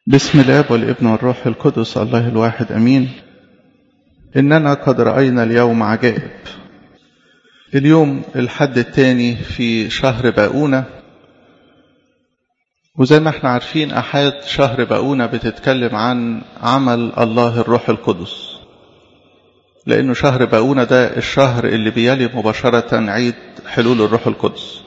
بسم الاب والابن والروح القدس الله الواحد امين اننا قد راينا اليوم عجائب اليوم الحد الثاني في شهر باؤونه وزي ما احنا عارفين احاد شهر باؤونه بتتكلم عن عمل الله الروح القدس لانه شهر باؤونه ده الشهر اللي بيلي مباشره عيد حلول الروح القدس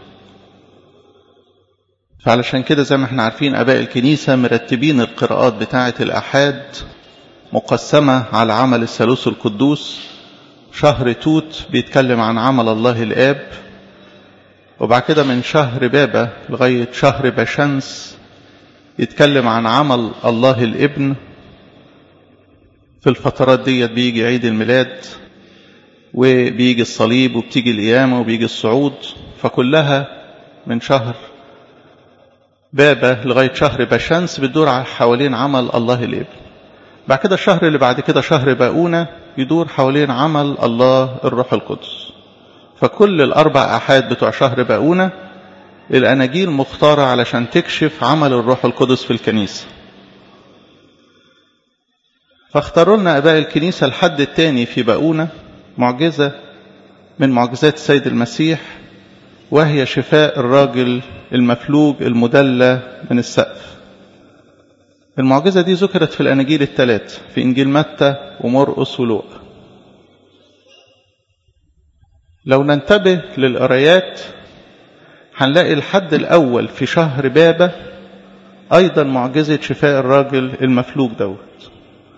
فعلشان كده زي ما احنا عارفين اباء الكنيسه مرتبين القراءات بتاعه الاحاد مقسمه على عمل الثالوث القدوس شهر توت بيتكلم عن عمل الله الاب وبعد كده من شهر بابا لغايه شهر بشمس يتكلم عن عمل الله الابن في الفترات ديت بيجي عيد الميلاد وبيجي الصليب وبتيجي القيامه وبيجي الصعود فكلها من شهر بابا لغاية شهر بشمس بتدور حوالين عمل الله الابن بعد كده الشهر اللي بعد كده شهر باؤونة يدور حوالين عمل الله الروح القدس فكل الأربع أحاد بتوع شهر باؤونة الأناجيل مختارة علشان تكشف عمل الروح القدس في الكنيسة فاختاروا لنا أباء الكنيسة الحد الثاني في باؤونة معجزة من معجزات السيد المسيح وهي شفاء الراجل المفلوج المدلى من السقف المعجزة دي ذكرت في الأناجيل الثلاث في إنجيل متى ومرقس ولوقا لو ننتبه للقرايات هنلاقي الحد الأول في شهر بابا أيضا معجزة شفاء الراجل المفلوج دوت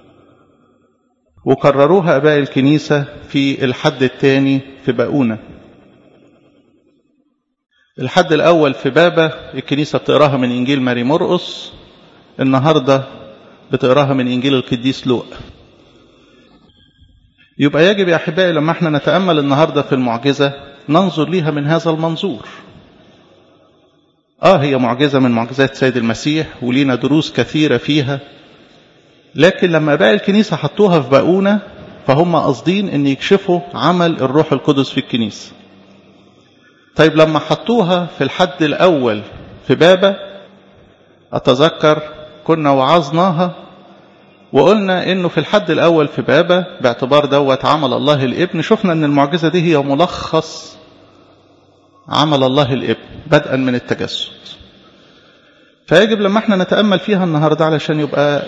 وكرروها أباء الكنيسة في الحد الثاني في باؤونة الحد الأول في بابا الكنيسة بتقراها من إنجيل ماري مرقس النهاردة بتقراها من إنجيل القديس لوقا يبقى يجب يا أحبائي لما احنا نتأمل النهاردة في المعجزة ننظر ليها من هذا المنظور آه هي معجزة من معجزات سيد المسيح ولينا دروس كثيرة فيها لكن لما باقي الكنيسة حطوها في باؤونة فهم قاصدين ان يكشفوا عمل الروح القدس في الكنيسه طيب لما حطوها في الحد الأول في بابا أتذكر كنا وعظناها وقلنا إنه في الحد الأول في بابا باعتبار دوت عمل الله الابن شفنا إن المعجزة دي هي ملخص عمل الله الابن بدءا من التجسد فيجب لما احنا نتأمل فيها النهاردة علشان يبقى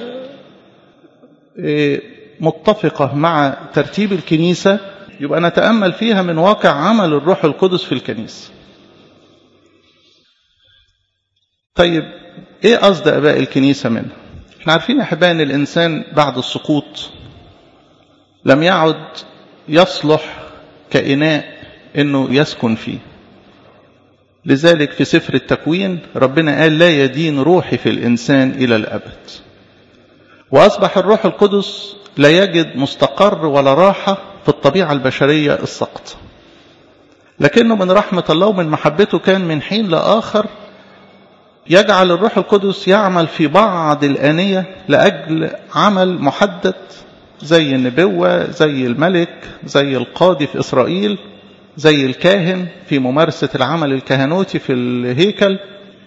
متفقة مع ترتيب الكنيسة يبقى نتأمل فيها من واقع عمل الروح القدس في الكنيسة طيب ايه قصد اباء الكنيسة منها احنا عارفين يا احبائي ان الانسان بعد السقوط لم يعد يصلح كإناء انه يسكن فيه لذلك في سفر التكوين ربنا قال لا يدين روحي في الانسان الى الابد واصبح الروح القدس لا يجد مستقر ولا راحه في الطبيعة البشرية السقط لكنه من رحمة الله ومن محبته كان من حين لآخر يجعل الروح القدس يعمل في بعض الآنية لأجل عمل محدد زي النبوة زي الملك زي القاضي في إسرائيل زي الكاهن في ممارسة العمل الكهنوتي في الهيكل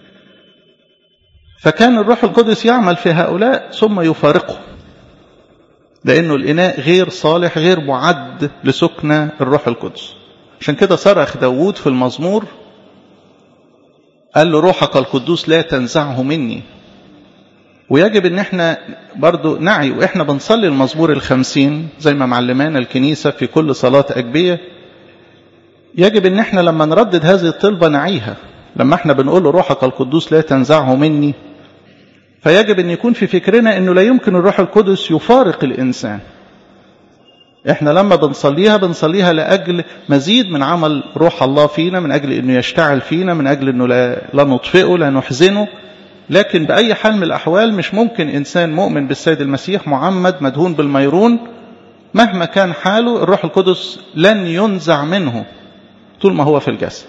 فكان الروح القدس يعمل في هؤلاء ثم يفارقه لأنه الإناء غير صالح غير معد لسكنة الروح القدس عشان كده صرخ داود في المزمور قال له روحك القدوس لا تنزعه مني ويجب ان احنا برضو نعي واحنا بنصلي المزمور الخمسين زي ما معلمانا الكنيسة في كل صلاة أجبية يجب ان احنا لما نردد هذه الطلبة نعيها لما احنا بنقول له روحك القدوس لا تنزعه مني فيجب ان يكون في فكرنا انه لا يمكن الروح القدس يفارق الانسان احنا لما بنصليها بنصليها لاجل مزيد من عمل روح الله فينا من اجل انه يشتعل فينا من اجل انه لا, لا نطفئه لا نحزنه لكن باي حال من الاحوال مش ممكن انسان مؤمن بالسيد المسيح معمد مدهون بالميرون مهما كان حاله الروح القدس لن ينزع منه طول ما هو في الجسد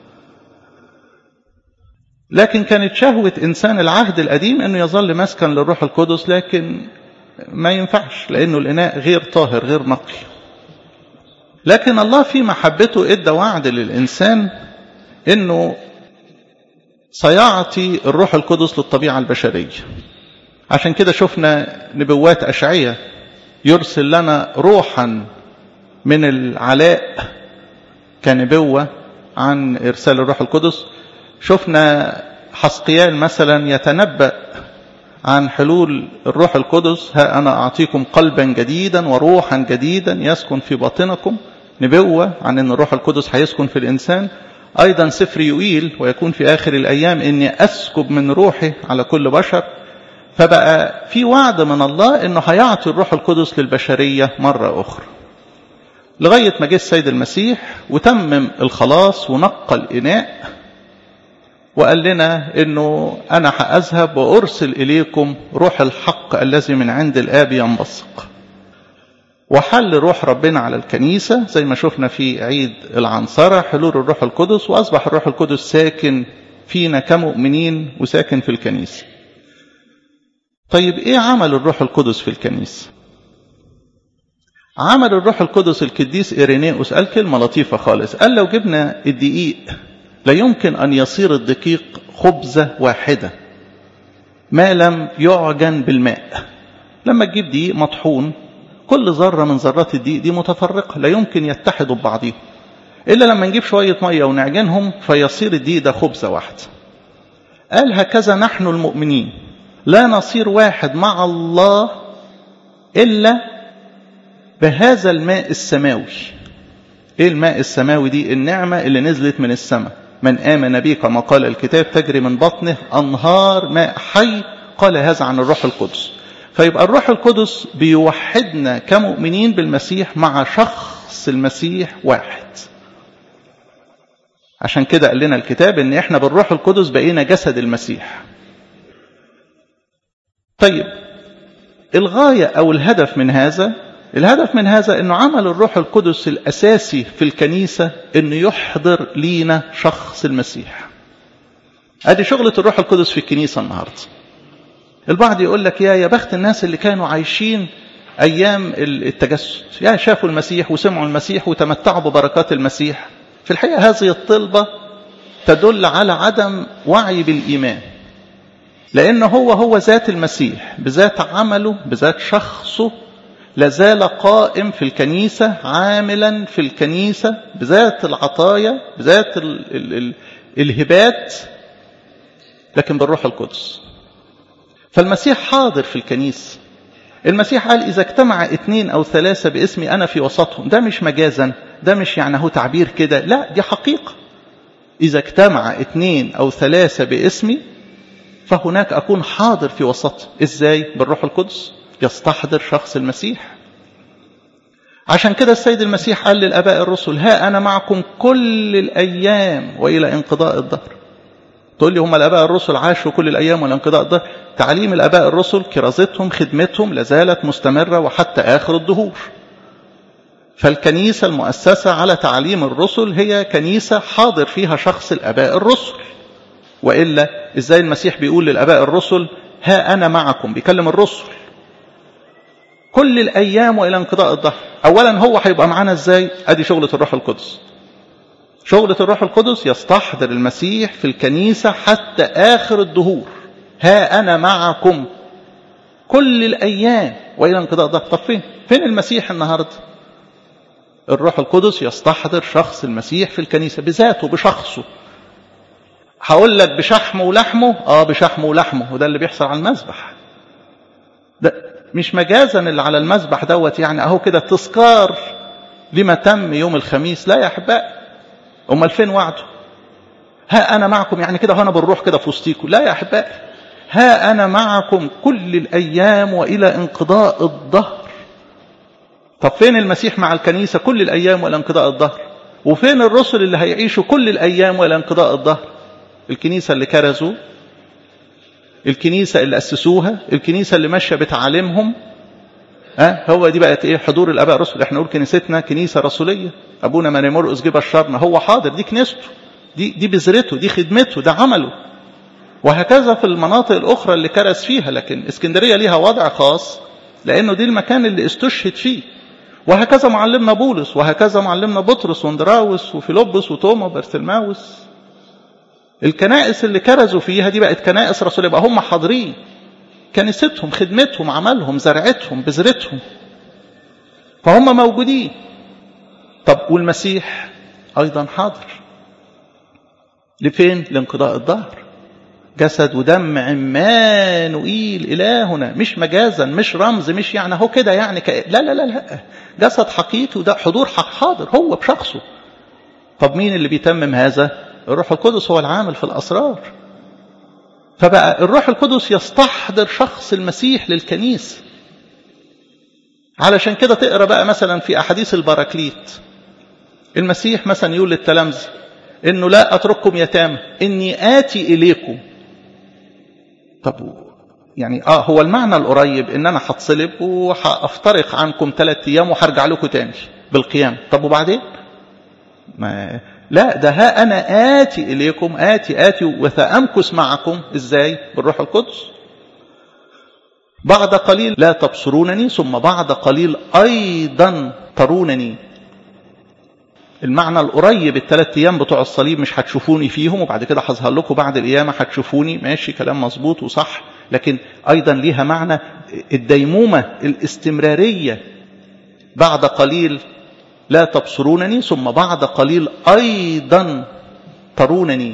لكن كانت شهوة إنسان العهد القديم أنه يظل مسكن للروح القدس لكن ما ينفعش لأنه الإناء غير طاهر غير نقي لكن الله في محبته إدى وعد للإنسان أنه سيعطي الروح القدس للطبيعة البشرية عشان كده شفنا نبوات أشعية يرسل لنا روحا من العلاء كنبوة عن إرسال الروح القدس شفنا حسقيال مثلا يتنبأ عن حلول الروح القدس ها أنا أعطيكم قلبا جديدا وروحا جديدا يسكن في باطنكم نبوة عن أن الروح القدس هيسكن في الإنسان أيضا سفر يويل ويكون في آخر الأيام أني أسكب من روحي على كل بشر فبقى في وعد من الله أنه هيعطي الروح القدس للبشرية مرة أخرى لغاية ما جه السيد المسيح وتمم الخلاص ونقى الإناء وقال لنا أنه أنا هأذهب وأرسل إليكم روح الحق الذي من عند الآب ينبثق وحل روح ربنا على الكنيسة زي ما شفنا في عيد العنصرة حلول الروح القدس وأصبح الروح القدس ساكن فينا كمؤمنين وساكن في الكنيسة طيب إيه عمل الروح القدس في الكنيسة عمل الروح القدس القديس إيرينيوس قال كلمة لطيفة خالص قال لو جبنا الدقيق لا يمكن أن يصير الدقيق خبزة واحدة ما لم يعجن بالماء لما تجيب دقيق مطحون كل ذرة من ذرات الدقيق دي متفرقة لا يمكن يتحدوا ببعضهم إلا لما نجيب شوية مية ونعجنهم فيصير الدقيق ده خبزة واحدة قال هكذا نحن المؤمنين لا نصير واحد مع الله إلا بهذا الماء السماوي ايه الماء السماوي دي النعمة اللي نزلت من السماء من آمن به كما قال الكتاب تجري من بطنه أنهار ماء حي قال هذا عن الروح القدس فيبقى الروح القدس بيوحدنا كمؤمنين بالمسيح مع شخص المسيح واحد عشان كده قال لنا الكتاب ان احنا بالروح القدس بقينا جسد المسيح طيب الغاية او الهدف من هذا الهدف من هذا انه عمل الروح القدس الاساسي في الكنيسة انه يحضر لينا شخص المسيح ادي شغلة الروح القدس في الكنيسة النهاردة البعض يقول لك يا يا بخت الناس اللي كانوا عايشين ايام التجسد يا شافوا المسيح وسمعوا المسيح وتمتعوا ببركات المسيح في الحقيقة هذه الطلبة تدل على عدم وعي بالإيمان لأنه هو هو ذات المسيح بذات عمله بذات شخصه لازال قائم في الكنيسة عاملا في الكنيسة بذات العطايا بذات ال ال ال الهبات لكن بالروح القدس فالمسيح حاضر في الكنيسة المسيح قال إذا اجتمع اثنين أو ثلاثة باسمي أنا في وسطهم ده مش مجازا ده مش يعني هو تعبير كده لا دي حقيقة إذا اجتمع اثنين أو ثلاثة باسمي فهناك أكون حاضر في وسطهم إزاي بالروح القدس يستحضر شخص المسيح عشان كده السيد المسيح قال للأباء الرسل ها أنا معكم كل الأيام وإلى انقضاء الدهر تقول لي هم الأباء الرسل عاشوا كل الأيام وإلى انقضاء الدهر تعليم الأباء الرسل كرازتهم خدمتهم لازالت مستمرة وحتى آخر الدهور فالكنيسة المؤسسة على تعليم الرسل هي كنيسة حاضر فيها شخص الأباء الرسل وإلا إزاي المسيح بيقول للأباء الرسل ها أنا معكم بيكلم الرسل كل الأيام وإلى انقضاء الظهر أولا هو هيبقى معانا إزاي أدي شغلة الروح القدس شغلة الروح القدس يستحضر المسيح في الكنيسة حتى آخر الدهور ها أنا معكم كل الأيام وإلى انقضاء الظهر طب فين فين المسيح النهاردة الروح القدس يستحضر شخص المسيح في الكنيسة بذاته بشخصه هقول لك بشحمه ولحمه اه بشحمه ولحمه وده اللي بيحصل على المذبح ده مش مجازا اللي على المذبح دوت يعني اهو كده تذكار لما تم يوم الخميس لا يا احبائي امال فين وعده ها انا معكم يعني كده وانا بالروح كده في وسطيكم لا يا احبائي ها انا معكم كل الايام والى انقضاء الظهر طب فين المسيح مع الكنيسه كل الايام والى انقضاء الظهر وفين الرسل اللي هيعيشوا كل الايام والى انقضاء الظهر الكنيسه اللي كرزوا الكنيسة اللي أسسوها الكنيسة اللي ماشية بتعاليمهم ها أه؟ هو دي بقت إيه حضور الآباء الرسل إحنا نقول كنيستنا كنيسة رسولية أبونا ماني مرقس جه بشرنا هو حاضر دي كنيسته دي دي بذرته دي خدمته ده عمله وهكذا في المناطق الأخرى اللي كرز فيها لكن اسكندرية ليها وضع خاص لأنه دي المكان اللي استشهد فيه وهكذا معلمنا بولس وهكذا معلمنا بطرس واندراوس وفيلبس وتوما وبرثلماوس الكنائس اللي كرزوا فيها دي بقت كنائس رسول يبقى هم حاضرين كنيستهم خدمتهم عملهم زرعتهم بذرتهم فهم موجودين طب والمسيح أيضا حاضر لفين لانقضاء الظهر جسد ودم عمانوئيل إلهنا مش مجازا مش رمز مش يعني هو كده يعني ك... لا لا لا لا جسد حقيقي وده حضور حق حاضر هو بشخصه طب مين اللي بيتمم هذا الروح القدس هو العامل في الأسرار فبقى الروح القدس يستحضر شخص المسيح للكنيسة علشان كده تقرا بقى مثلا في أحاديث البراكليت المسيح مثلا يقول للتلامذة انه لا اترككم يتامى اني اتي اليكم طب يعني اه هو المعنى القريب ان انا هتصلب وهافترق عنكم ثلاث ايام وهرجع لكم تاني بالقيام طب وبعدين ما لا ده ها انا اتي اليكم اتي اتي وسامكث معكم ازاي بالروح القدس بعد قليل لا تبصرونني ثم بعد قليل ايضا ترونني المعنى القريب الثلاث ايام بتوع الصليب مش هتشوفوني فيهم وبعد كده هظهر لكم بعد القيامه هتشوفوني ماشي كلام مظبوط وصح لكن ايضا ليها معنى الديمومه الاستمراريه بعد قليل لا تبصرونني ثم بعد قليل ايضا ترونني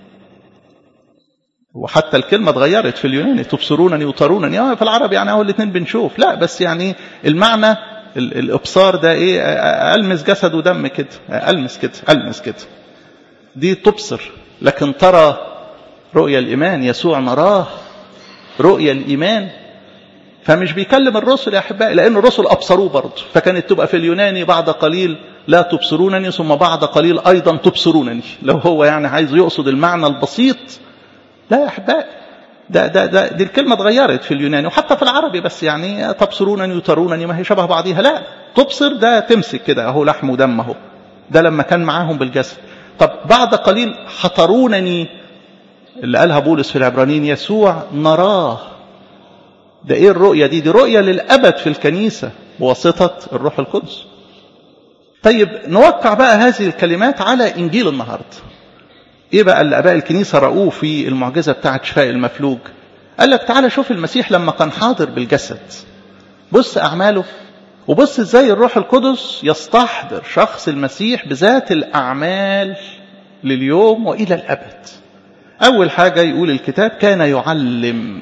وحتى الكلمه اتغيرت في اليوناني تبصرونني وترونني اه في العرب يعني اول الاثنين بنشوف لا بس يعني المعنى الابصار ده ايه المس جسد ودم كده المس كده المس كده دي تبصر لكن ترى رؤيا الايمان يسوع نراه رؤيا الايمان فمش بيكلم الرسل يا احبائي لان الرسل ابصروه برضه فكانت تبقى في اليوناني بعد قليل لا تبصرونني ثم بعد قليل ايضا تبصرونني لو هو يعني عايز يقصد المعنى البسيط لا يا احبائي ده ده ده دي الكلمة اتغيرت في اليوناني وحتى في العربي بس يعني تبصرونني وترونني ما هي شبه بعضيها لا تبصر ده تمسك كده اهو لحم ودم اهو ده لما كان معاهم بالجسد طب بعد قليل حطرونني اللي قالها بولس في العبرانيين يسوع نراه ده ايه الرؤية دي دي رؤية للأبد في الكنيسة بواسطة الروح القدس طيب نوقع بقى هذه الكلمات على إنجيل النهارده ايه بقى اللي اباء الكنيسه رأوه في المعجزه بتاعه شفاء المفلوج قال لك تعالى شوف المسيح لما كان حاضر بالجسد بص اعماله وبص ازاي الروح القدس يستحضر شخص المسيح بذات الاعمال لليوم والى الابد اول حاجه يقول الكتاب كان يعلم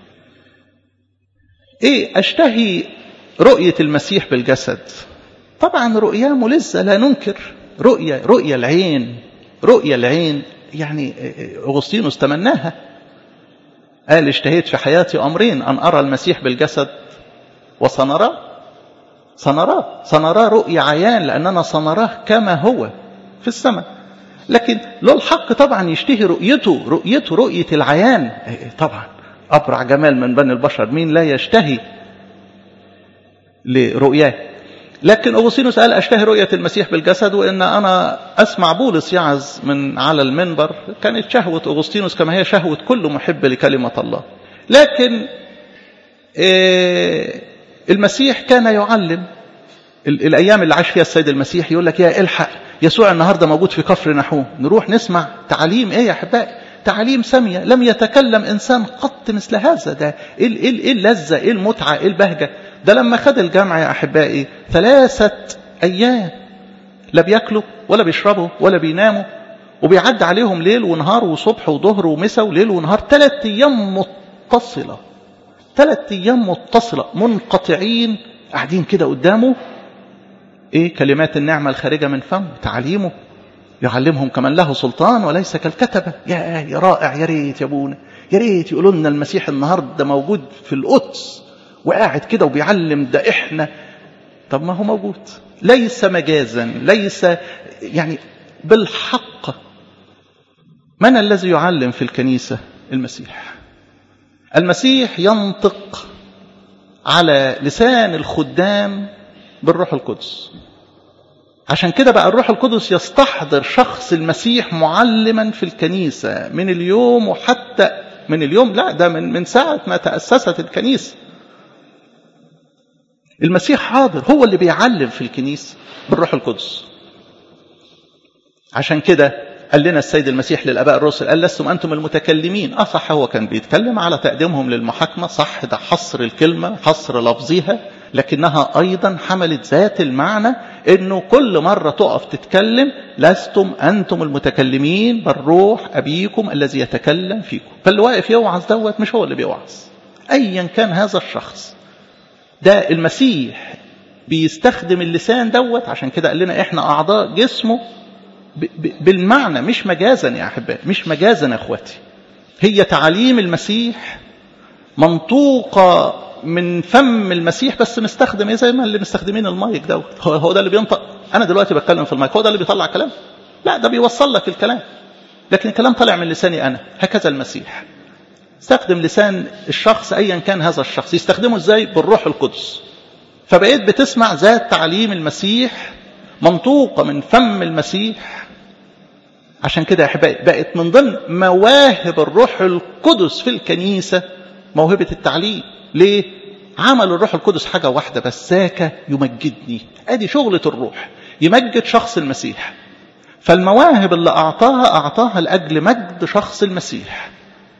ايه اشتهي رؤيه المسيح بالجسد طبعا رؤياه ملزه لا ننكر رؤيه رؤيه العين رؤية العين يعني أغسطينوس تمناها قال اشتهيت في حياتي أمرين أن أرى المسيح بالجسد وسنراه سنراه سنراه رؤية عيان لأننا سنراه كما هو في السماء لكن له الحق طبعا يشتهي رؤيته رؤيته رؤية العيان طبعا أبرع جمال من بني البشر مين لا يشتهي لرؤياه لكن أغسطينوس قال أشتهي رؤية المسيح بالجسد وإن أنا أسمع بولس يعظ من على المنبر كانت شهوة أغسطينوس كما هي شهوة كل محب لكلمة الله لكن المسيح كان يعلم الأيام اللي عاش فيها السيد المسيح يقول لك يا الحق يسوع النهاردة موجود في كفر نحوم نروح نسمع تعليم إيه يا أحبائي تعليم سامية لم يتكلم إنسان قط مثل هذا ده إيه, إيه, إيه اللذة إيه المتعة إيه البهجة ده لما خد الجامعة يا أحبائي ثلاثة أيام لا بياكلوا ولا بيشربوا ولا بيناموا وبيعد عليهم ليل ونهار وصبح وظهر ومساء وليل ونهار ثلاث أيام متصلة ثلاث أيام متصلة منقطعين قاعدين كده قدامه إيه كلمات النعمة الخارجة من فمه تعليمه يعلمهم كمان له سلطان وليس كالكتبة يا يا رائع يا ريت يا ابونا يا ريت يقولوا لنا المسيح النهارده موجود في القدس وقاعد كده وبيعلم ده احنا طب ما هو موجود ليس مجازا ليس يعني بالحق من الذي يعلم في الكنيسة المسيح المسيح ينطق على لسان الخدام بالروح القدس عشان كده بقى الروح القدس يستحضر شخص المسيح معلما في الكنيسة من اليوم وحتى من اليوم لا ده من من ساعة ما تأسست الكنيسة المسيح حاضر هو اللي بيعلم في الكنيسة بالروح القدس عشان كده قال لنا السيد المسيح للاباء الرسل قال لستم انتم المتكلمين اه صح هو كان بيتكلم على تقديمهم للمحاكمه صح ده حصر الكلمه حصر لفظها لكنها ايضا حملت ذات المعنى انه كل مره تقف تتكلم لستم انتم المتكلمين بل روح ابيكم الذي يتكلم فيكم فاللي واقف يوعظ دوت مش هو اللي بيوعظ ايا كان هذا الشخص ده المسيح بيستخدم اللسان دوت عشان كده قال لنا احنا اعضاء جسمه بالمعنى مش مجازا يا احبائي مش مجازا يا اخواتي هي تعاليم المسيح منطوقه من فم المسيح بس مستخدم ايه زي ما اللي مستخدمين المايك دوت هو, هو ده اللي بينطق انا دلوقتي بتكلم في المايك هو ده اللي بيطلع كلام لا ده بيوصل لك الكلام لكن الكلام طالع من لساني انا هكذا المسيح استخدم لسان الشخص ايا كان هذا الشخص يستخدمه ازاي بالروح القدس فبقيت بتسمع ذات تعليم المسيح منطوقة من فم المسيح عشان كده يا احبائي بقت من ضمن مواهب الروح القدس في الكنيسة موهبة التعليم ليه؟ عمل الروح القدس حاجة واحدة بس ذاك يمجدني ادي شغلة الروح يمجد شخص المسيح فالمواهب اللي أعطاها أعطاها لأجل مجد شخص المسيح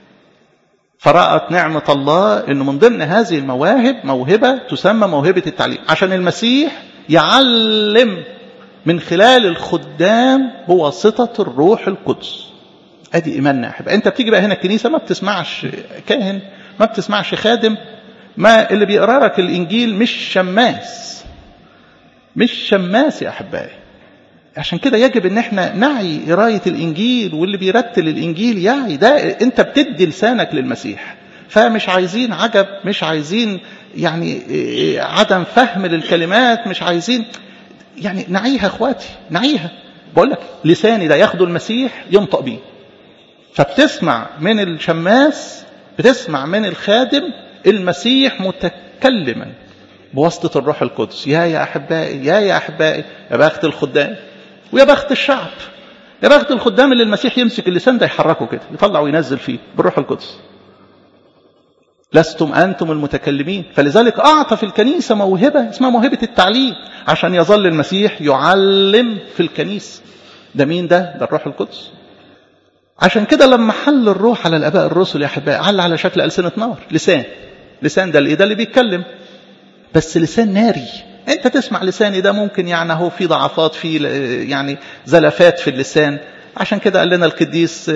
فرأت نعمة الله أنه من ضمن هذه المواهب موهبة تسمى موهبة التعليم عشان المسيح يعلم من خلال الخدام بواسطة الروح القدس ادي ايماننا يا احبائي انت بتيجي بقى هنا الكنيسه ما بتسمعش كاهن ما بتسمعش خادم ما اللي بيقرا لك الانجيل مش شماس مش شماس يا احبائي عشان كده يجب ان احنا نعي قرايه الانجيل واللي بيرتل الانجيل يعي ده انت بتدي لسانك للمسيح فمش عايزين عجب مش عايزين يعني عدم فهم للكلمات مش عايزين يعني نعيها اخواتي نعيها بقول لك لساني ده ياخده المسيح ينطق بيه فبتسمع من الشماس بتسمع من الخادم المسيح متكلما بواسطة الروح القدس يا يا أحبائي يا يا أحبائي يا بخت الخدام ويا بخت الشعب يا بخت الخدام اللي المسيح يمسك اللسان ده يحركه كده يطلع وينزل فيه بالروح القدس لستم أنتم المتكلمين فلذلك أعطى في الكنيسة موهبة اسمها موهبة التعليم عشان يظل المسيح يعلم في الكنيسة ده مين ده؟ ده الروح القدس عشان كده لما حل الروح على الآباء الرسل يا أحبائي حل على شكل ألسنة نار لسان لسان ده اللي ده اللي بيتكلم بس لسان ناري انت تسمع لساني ده ممكن يعني هو في ضعفات في يعني زلفات في اللسان عشان كده قال لنا القديس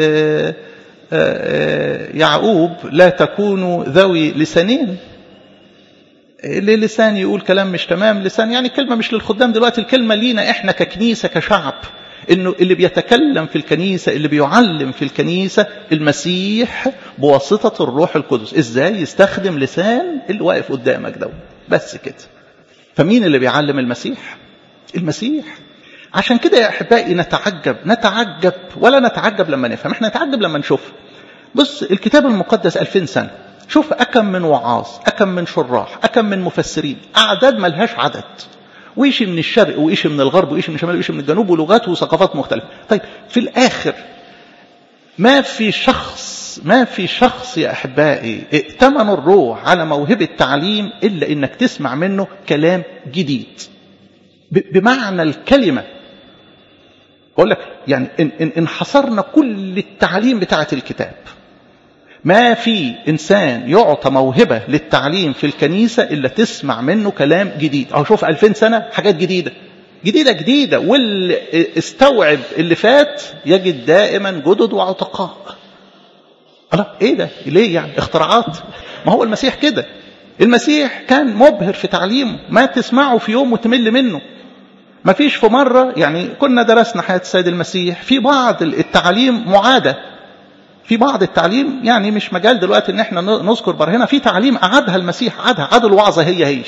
يعقوب لا تكونوا ذوي لسانين اللي لسان يقول كلام مش تمام لسان يعني كلمة مش للخدام دلوقتي الكلمة لينا احنا ككنيسة كشعب انه اللي بيتكلم في الكنيسة اللي بيعلم في الكنيسة المسيح بواسطة الروح القدس ازاي يستخدم لسان اللي واقف قدامك ده بس كده فمين اللي بيعلم المسيح المسيح عشان كده يا احبائي نتعجب نتعجب ولا نتعجب لما نفهم احنا نتعجب لما نشوف بص الكتاب المقدس 2000 سنة شوف أكم من وعاظ أكم من شراح أكم من مفسرين أعداد ملهاش عدد وإيش من الشرق وإيش من الغرب وإيش من الشمال وإيش من الجنوب ولغات وثقافات مختلفة طيب في الآخر ما في شخص ما في شخص يا أحبائي ائتمن الروح على موهبة تعليم إلا إنك تسمع منه كلام جديد بمعنى الكلمة بقول لك يعني إن, إن, إن حصرنا كل التعليم بتاعة الكتاب ما في إنسان يعطى موهبة للتعليم في الكنيسة إلا تسمع منه كلام جديد أو شوف ألفين سنة حاجات جديدة جديدة جديدة واللي استوعب اللي فات يجد دائما جدد وعتقاء الله ايه ده ليه يعني اختراعات ما هو المسيح كده المسيح كان مبهر في تعليمه ما تسمعه في يوم وتمل منه ما فيش في مرة يعني كنا درسنا حياة السيد المسيح في بعض التعليم معادة في بعض التعليم يعني مش مجال دلوقتي ان احنا نذكر برهنا في تعليم قعدها المسيح قعدها قعد الوعظة هي هي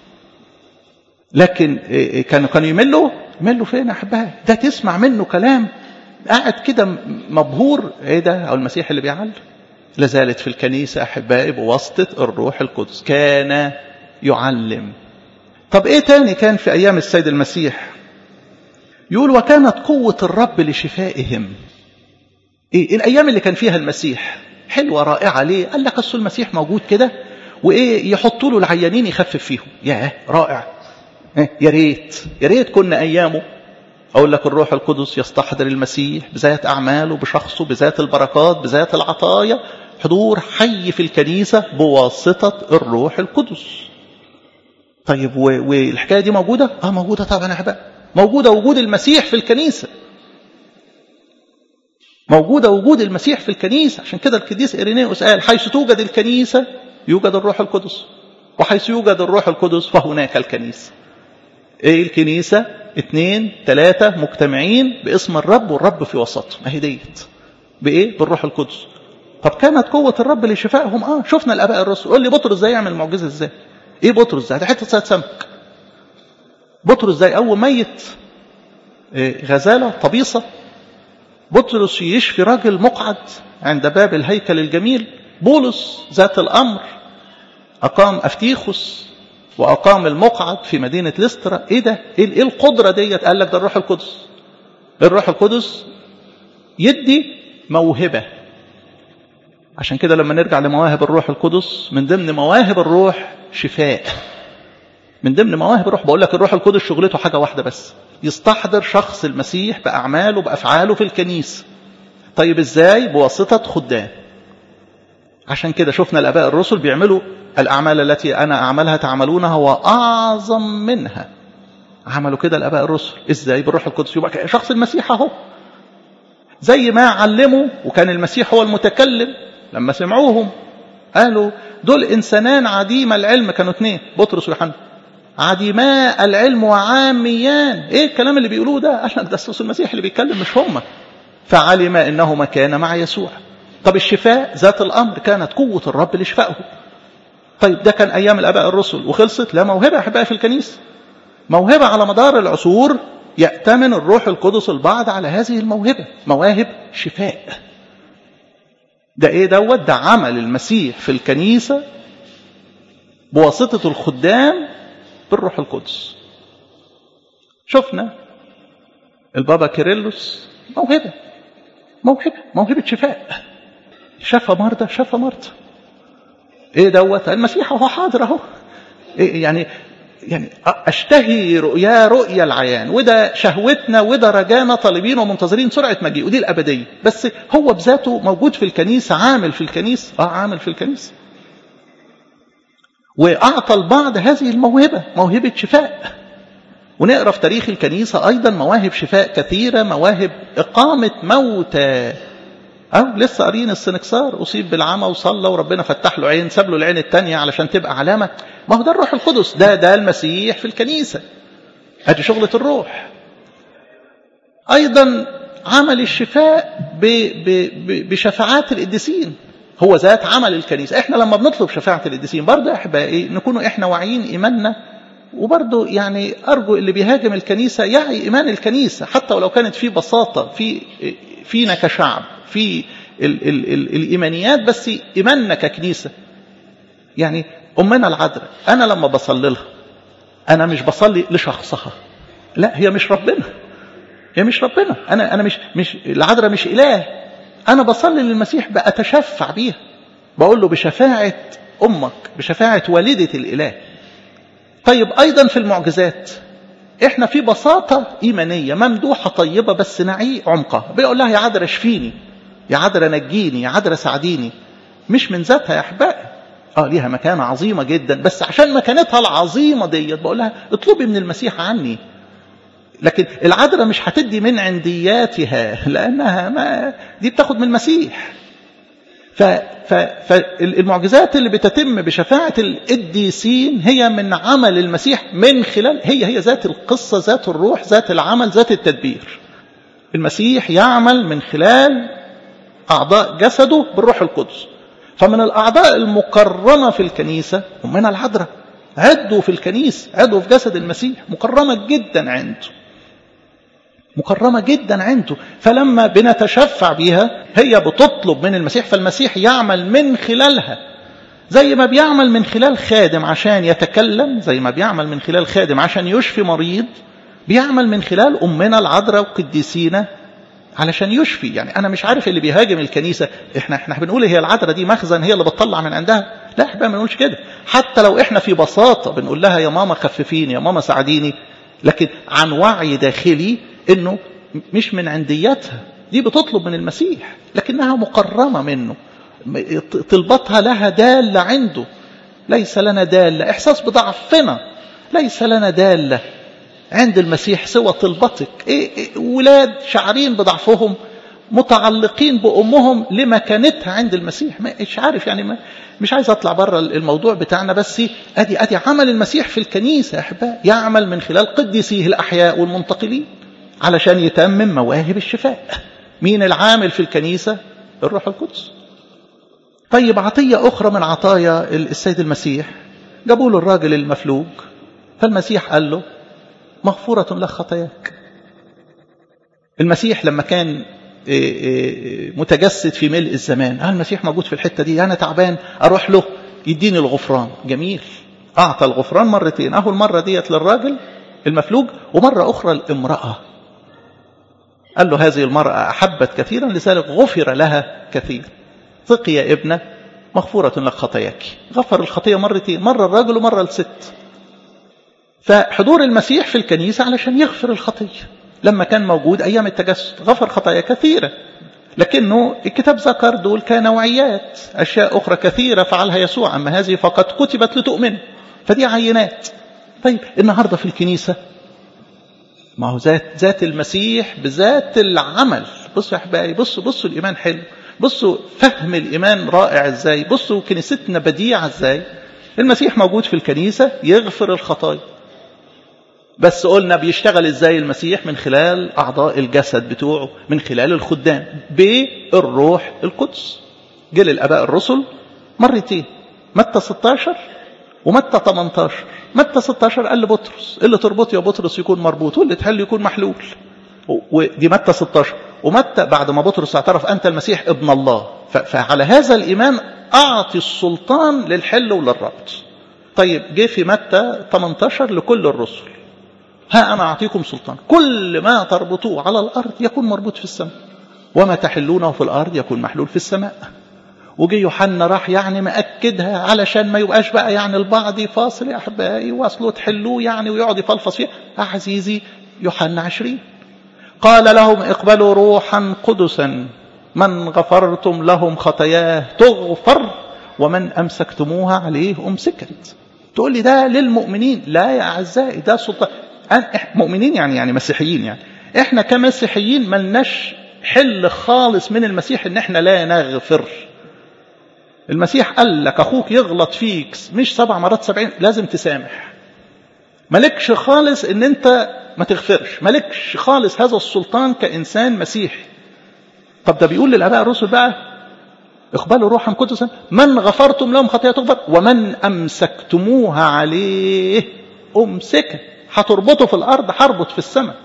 لكن كانوا كانوا يملوا يملوا فين يا احبائي ده تسمع منه كلام قاعد كده مبهور ايه ده او المسيح اللي بيعلم لازالت في الكنيسة احبائي بواسطة الروح القدس كان يعلم طب ايه تاني كان في ايام السيد المسيح يقول وكانت قوة الرب لشفائهم ايه الايام اللي كان فيها المسيح حلوة رائعة ليه قال لك اصل المسيح موجود كده وايه يحطوا له العيانين يخفف فيهم ياه رائع إيه؟ يا ريت يا ريت كنا ايامه أقول لك الروح القدس يستحضر المسيح بذات أعماله بشخصه بذات البركات بذات العطايا حضور حي في الكنيسة بواسطة الروح القدس طيب والحكاية دي موجودة؟ آه موجودة طبعا يا أحباب موجودة وجود المسيح في الكنيسة موجودة وجود المسيح في الكنيسة عشان كده القديس إيرينيوس قال حيث توجد الكنيسة يوجد الروح القدس وحيث يوجد الروح القدس فهناك الكنيسة ايه الكنيسة اثنين ثلاثة مجتمعين باسم الرب والرب في وسطهم اهي ديت بايه بالروح القدس طب كانت قوة الرب لشفائهم اه شفنا الاباء الرسل قول لي بطرس ازاي يعمل معجزة ازاي ايه بطرس ده ده حتة ساعة سمك بطرس ازاي اول ميت إيه غزالة طبيصة بطرس يشفي راجل مقعد عند باب الهيكل الجميل بولس ذات الامر اقام افتيخوس واقام المقعد في مدينه لسترا ايه ده ايه القدره ديت قال لك ده الروح القدس الروح القدس يدي موهبه عشان كده لما نرجع لمواهب الروح القدس من ضمن مواهب الروح شفاء من ضمن مواهب الروح بقول لك الروح القدس شغلته حاجه واحده بس يستحضر شخص المسيح باعماله بافعاله في الكنيسه طيب ازاي بواسطه خدام عشان كده شفنا الاباء الرسل بيعملوا الأعمال التي أنا أعملها تعملونها وأعظم منها عملوا كده الآباء الرسل إزاي بالروح القدس يبقى شخص المسيح أهو زي ما علموا وكان المسيح هو المتكلم لما سمعوهم قالوا دول إنسانان عديم العلم كانوا اثنين بطرس ويوحنا عديماء العلم وعاميان ايه الكلام اللي بيقولوه ده قال لك ده المسيح اللي بيتكلم مش هم فعلم انهما كان مع يسوع طب الشفاء ذات الامر كانت قوه الرب لشفائه طيب ده كان أيام الآباء الرسل وخلصت لا موهبة أحبائي في الكنيسة موهبة على مدار العصور يأتمن الروح القدس البعض على هذه الموهبة مواهب شفاء ده ايه دوت ده عمل المسيح في الكنيسة بواسطة الخدام بالروح القدس شفنا البابا كيرلس موهبة موهبة موهبة شفاء شفى مرضى شفى مرضى ايه دوت المسيح هو حاضر اهو إيه يعني يعني اشتهي رؤيا رؤيا العيان وده شهوتنا وده رجانا طالبين ومنتظرين سرعه مجيء ودي الابديه بس هو بذاته موجود في الكنيسه عامل في الكنيسه اه عامل في الكنيسه واعطى البعض هذه الموهبه موهبه شفاء ونقرا في تاريخ الكنيسه ايضا مواهب شفاء كثيره مواهب اقامه موتى أو لسه قارين السنكسار أصيب بالعمى وصلى وربنا فتح له عين ساب له العين الثانية علشان تبقى علامة ما هو ده الروح القدس ده ده المسيح في الكنيسة أدي شغلة الروح أيضا عمل الشفاء ب ب ب بشفاعات القديسين هو ذات عمل الكنيسة احنا لما بنطلب شفاعة القديسين برضه يا أحبائي نكونوا احنا واعيين إيماننا وبرضه يعني أرجو اللي بيهاجم الكنيسة يعي إيمان الكنيسة حتى ولو كانت في بساطة في فينا كشعب في ال ال ال الإيمانيات بس إيماننا ككنيسة يعني أمنا العذراء أنا لما بصلي لها أنا مش بصلي لشخصها لا هي مش ربنا هي مش ربنا أنا أنا مش مش العذراء مش إله أنا بصلي للمسيح بأتشفع بيها بقول له بشفاعة أمك بشفاعة والدة الإله طيب أيضا في المعجزات احنا في بساطة إيمانية ممدوحة طيبة بس نعي عمقها بيقول لها يا عذراء اشفيني يا عذراء نجيني يا عذراء ساعديني مش من ذاتها يا أحبائي اه ليها مكانة عظيمة جدا بس عشان مكانتها العظيمة ديت بقول لها اطلبي من المسيح عني لكن العذراء مش هتدي من عندياتها لأنها ما دي بتاخد من المسيح ف فالمعجزات اللي بتتم بشفاعة القديسين هي من عمل المسيح من خلال هي هي ذات القصة ذات الروح ذات العمل ذات التدبير المسيح يعمل من خلال أعضاء جسده بالروح القدس فمن الأعضاء المكرمة في الكنيسة ومن العذراء عدوا في الكنيسة عدوا في جسد المسيح مكرمة جدا عنده مكرمة جدا عنده فلما بنتشفع بيها هي بتطلب من المسيح فالمسيح يعمل من خلالها زي ما بيعمل من خلال خادم عشان يتكلم زي ما بيعمل من خلال خادم عشان يشفي مريض بيعمل من خلال أمنا العذراء وقديسينا علشان يشفي يعني أنا مش عارف اللي بيهاجم الكنيسة إحنا إحنا بنقول هي العذراء دي مخزن هي اللي بتطلع من عندها لا إحنا ما بنقولش كده حتى لو إحنا في بساطة بنقول لها يا ماما خففيني يا ماما ساعديني لكن عن وعي داخلي انه مش من عندياتها دي بتطلب من المسيح لكنها مقرمة منه طلبتها لها دالة عنده ليس لنا دالة إحساس بضعفنا ليس لنا دالة عند المسيح سوى طلبتك إيه إيه ولاد شعرين بضعفهم متعلقين بأمهم لمكانتها عند المسيح مش عارف يعني ما مش عايز أطلع بره الموضوع بتاعنا بس أدي أدي عمل المسيح في الكنيسة أحباء يعمل من خلال قديسيه الأحياء والمنتقلين علشان يتمم مواهب الشفاء مين العامل في الكنيسة الروح القدس طيب عطية أخرى من عطايا السيد المسيح جابوا له الراجل المفلوج فالمسيح قال له مغفورة لك خطاياك المسيح لما كان متجسد في ملء الزمان قال المسيح موجود في الحتة دي أنا تعبان أروح له يديني الغفران جميل أعطى الغفران مرتين أهو المرة ديت للراجل المفلوج ومرة أخرى الامرأة قال له هذه المرأة أحبت كثيرا لذلك غفر لها كثير ثقي يا ابنة مغفورة لك خطاياك غفر الخطية مرتين مرة الراجل ومرة الست فحضور المسيح في الكنيسة علشان يغفر الخطية لما كان موجود أيام التجسد غفر خطايا كثيرة لكنه الكتاب ذكر دول كنوعيات أشياء أخرى كثيرة فعلها يسوع أما هذه فقد كتبت لتؤمن فدي عينات طيب النهاردة في الكنيسة ما هو ذات ذات المسيح بذات العمل بصوا يا احبائي بصوا بصوا الايمان حلو بصوا فهم الايمان رائع ازاي بصوا كنيستنا بديعه ازاي المسيح موجود في الكنيسه يغفر الخطايا بس قلنا بيشتغل ازاي المسيح من خلال اعضاء الجسد بتوعه من خلال الخدام بالروح القدس جه للاباء الرسل مرتين متى 16 ومتى 18 متى 16 قال لبطرس اللي تربط يا بطرس يكون مربوط واللي تحل يكون محلول ودي متى 16 ومتى بعد ما بطرس اعترف انت المسيح ابن الله فعلى هذا الايمان اعطي السلطان للحل وللربط طيب جه في متى 18 لكل الرسل ها انا اعطيكم سلطان كل ما تربطوه على الارض يكون مربوط في السماء وما تحلونه في الارض يكون محلول في السماء وجي يوحنا راح يعني مأكدها علشان ما يبقاش بقى يعني البعض فاصل يا أحبائي واصلوا تحلوه يعني ويقعد يفلفص فيه عزيزي يوحنا عشرين قال لهم اقبلوا روحا قدسا من غفرتم لهم خطاياه تغفر ومن أمسكتموها عليه أمسكت تقول لي ده للمؤمنين لا يا أعزائي ده سلطان مؤمنين يعني يعني مسيحيين يعني احنا كمسيحيين ملناش حل خالص من المسيح ان احنا لا نغفر المسيح قال لك أخوك يغلط فيك مش سبع مرات سبعين لازم تسامح مالكش خالص ان انت ما تغفرش مالكش خالص هذا السلطان كإنسان مسيحي طب ده بيقول للآباء الرسل بقى اقبلوا روحا قدسا من غفرتم لهم خطيئة تغفر ومن أمسكتموها عليه أمسكه هتربطه في الأرض هربط في السماء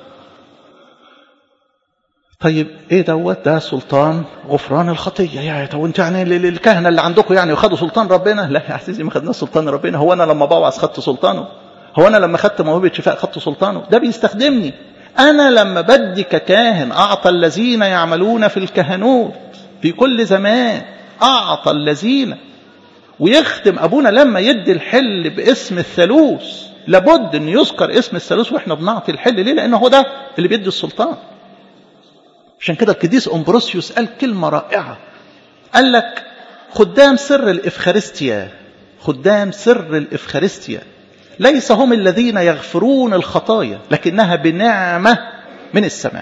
طيب ايه دوت ده سلطان غفران الخطيه يعني طب انت يعني الكهنه اللي عندكم يعني خدوا سلطان ربنا لا يا عزيزي ما خدناش سلطان ربنا هو انا لما بوعظ خدت سلطانه هو انا لما خدت موهبه شفاء خدت سلطانه ده بيستخدمني انا لما بدي ككاهن اعطى الذين يعملون في الكهنوت في كل زمان اعطى الذين ويختم ابونا لما يدي الحل باسم الثالوث لابد ان يذكر اسم الثالوث واحنا بنعطي الحل ليه لانه هو ده اللي بيدي السلطان عشان كده القديس امبروسيوس قال كلمة رائعة قال لك خدام سر الإفخارستيا خدام سر الإفخارستيا ليس هم الذين يغفرون الخطايا لكنها بنعمة من السماء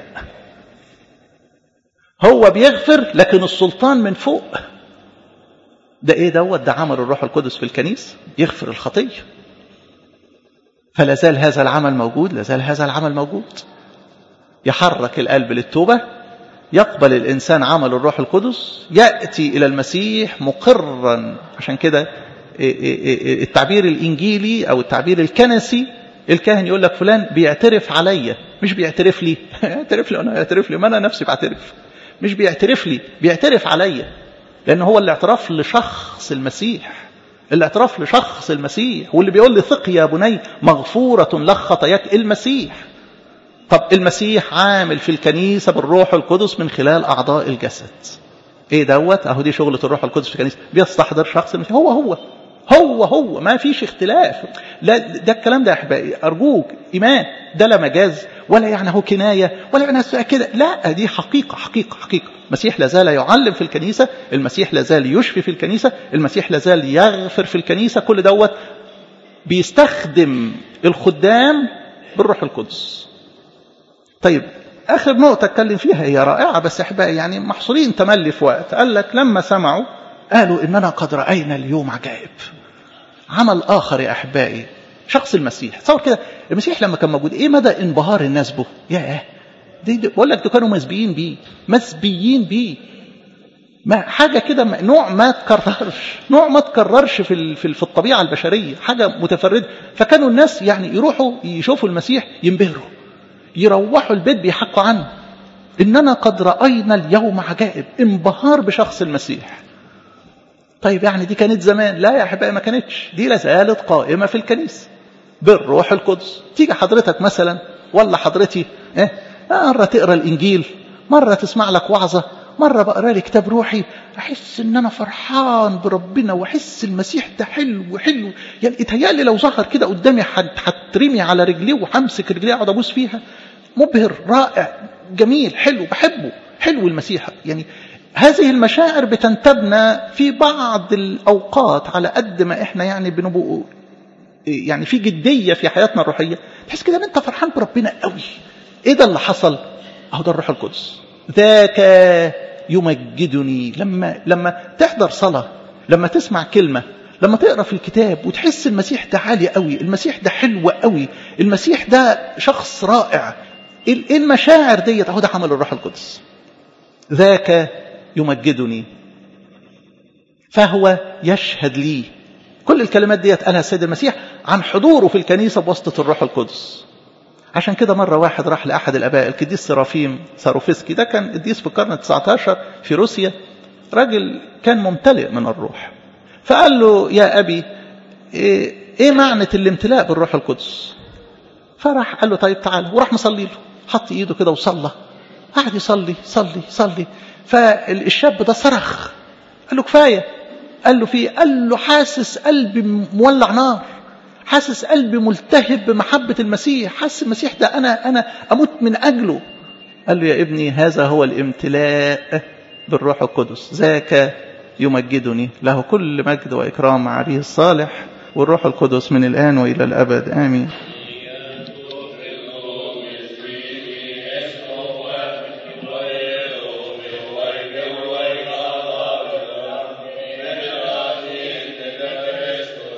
هو بيغفر لكن السلطان من فوق ده ايه دوت ده عمل الروح القدس في الكنيسة يغفر الخطية فلا زال هذا العمل موجود لا زال هذا العمل موجود يحرك القلب للتوبة يقبل الإنسان عمل الروح القدس يأتي إلى المسيح مقرا عشان كده التعبير الإنجيلي أو التعبير الكنسي الكاهن يقول لك فلان بيعترف عليا مش بيعترف لي يعترف لي أنا يعترف لي ما أنا نفسي بعترف مش بيعترف لي بيعترف عليا لأن هو الاعتراف لشخص المسيح الاعتراف لشخص المسيح واللي بيقول لي ثق يا بني مغفورة لك خطاياك المسيح طب المسيح عامل في الكنيسة بالروح القدس من خلال أعضاء الجسد ايه دوت اهو دي شغلة الروح القدس في الكنيسة بيستحضر شخص المسيح هو هو هو هو ما فيش اختلاف لا ده الكلام ده يا احبائي ارجوك ايمان ده لا مجاز ولا يعني هو كناية ولا يعني كده لا دي حقيقة حقيقة حقيقة المسيح لازال يعلم في الكنيسة المسيح لازال يشفي في الكنيسة المسيح لازال يغفر في الكنيسة كل دوت بيستخدم الخدام بالروح القدس طيب آخر نقطة أتكلم فيها هي رائعة بس أحبائي يعني محصورين تملي في وقت قال لك لما سمعوا قالوا إننا قد رأينا اليوم عجائب عمل آخر يا أحبائي شخص المسيح تصور كده المسيح لما كان موجود إيه مدى انبهار الناس به ياه دي, دي بقول لك دول كانوا مسبيين بيه مسبيين بيه ما حاجة كده نوع ما تكررش نوع ما تكررش في في في الطبيعة البشرية حاجة متفردة فكانوا الناس يعني يروحوا يشوفوا المسيح ينبهروا يروحوا البيت بيحكوا عنه إننا قد رأينا اليوم عجائب انبهار بشخص المسيح طيب يعني دي كانت زمان لا يا أحبائي ما كانتش دي لازالت قائمة في الكنيسة بالروح القدس تيجي حضرتك مثلا ولا حضرتي إيه؟ مرة تقرأ الإنجيل مرة تسمع لك وعظة مرة بقرا لي كتاب روحي أحس إن أنا فرحان بربنا وأحس المسيح ده حلو حلو يعني اتهيألي لو ظهر كده قدامي هترمي على رجليه وهمسك رجليه أقعد أبوس فيها مبهر رائع جميل حلو بحبه حلو المسيح يعني هذه المشاعر بتنتابنا في بعض الأوقات على قد ما إحنا يعني بنبقوا يعني في جدية في حياتنا الروحية تحس كده إن أنت فرحان بربنا قوي إيه ده اللي حصل؟ أهو ده الروح القدس ذاك يمجدني لما لما تحضر صلاة لما تسمع كلمة لما تقرا في الكتاب وتحس المسيح ده عالي قوي المسيح ده حلو قوي المسيح ده شخص رائع ايه المشاعر ديت اهو ده حمل الروح القدس ذاك يمجدني فهو يشهد لي كل الكلمات ديت قالها السيد المسيح عن حضوره في الكنيسة بواسطة الروح القدس عشان كده مرة واحد راح لأحد الأباء القديس سرافيم ساروفسكي ده كان قديس في القرن ال19 في روسيا راجل كان ممتلئ من الروح فقال له يا أبي إيه, إيه معنى الامتلاء بالروح القدس فراح قال له طيب تعال وراح مصلي له حط ايده كده وصلى قعد يصلي صلي صلي فالشاب ده صرخ قال له كفاية قال له في قال له حاسس قلبي مولع نار حاسس قلبي ملتهب بمحبة المسيح حاسس المسيح ده أنا أنا أموت من أجله قال له يا ابني هذا هو الامتلاء بالروح القدس ذاك يمجدني له كل مجد وإكرام مع أبيه الصالح والروح القدس من الآن وإلى الأبد آمين